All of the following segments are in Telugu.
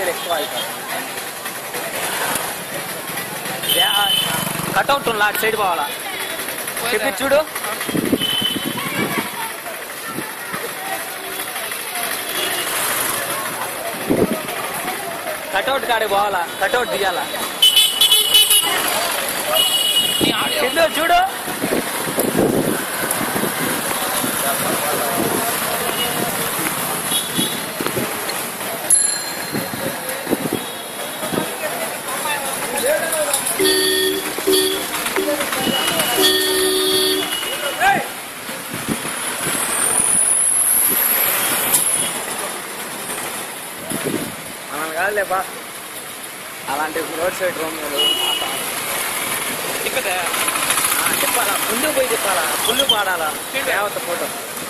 ప్లేయర్ ఎక్కువ అయిపోతుంది కట్అవుట్ ఉన్నా అటు సైడ్ పోవాలా చెప్పి చూడు కట్అవుట్ కాడే పోవాలా కట్అవుట్ దిగాలా కింద చూడు మనం కాదులేపా అలాంటి రోడ్ సైడ్ రూమ్ తిప్పదే తిప్పాలా ముందు పోయి తిప్పాలా ఫుల్ పాడాలా దేవత ఫోటో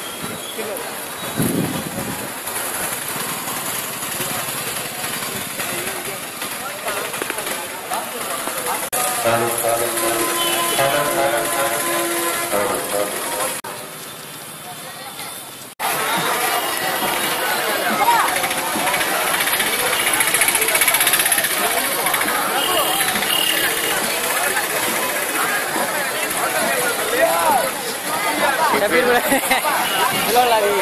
షబీర్ కూడా పిల్లలు అది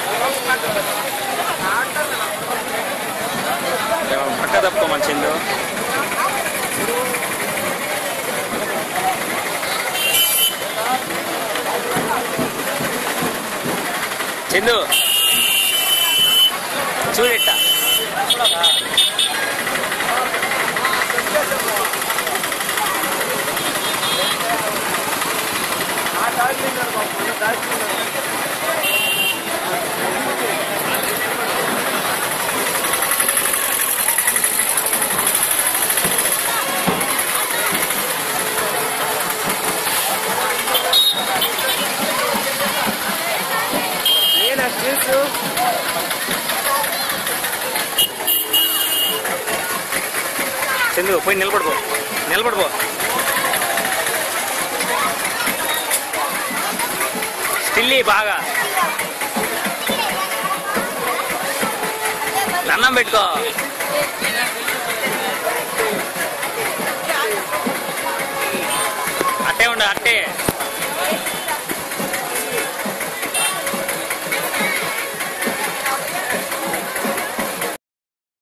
పక్క తప్పుకోమని చిందు చిందు చూడిట్ట నేను తెలుసు చందు పోయి నిలబడిపో నిలబడిపో స్టిల్లీ బాగా దండం పెట్టుకో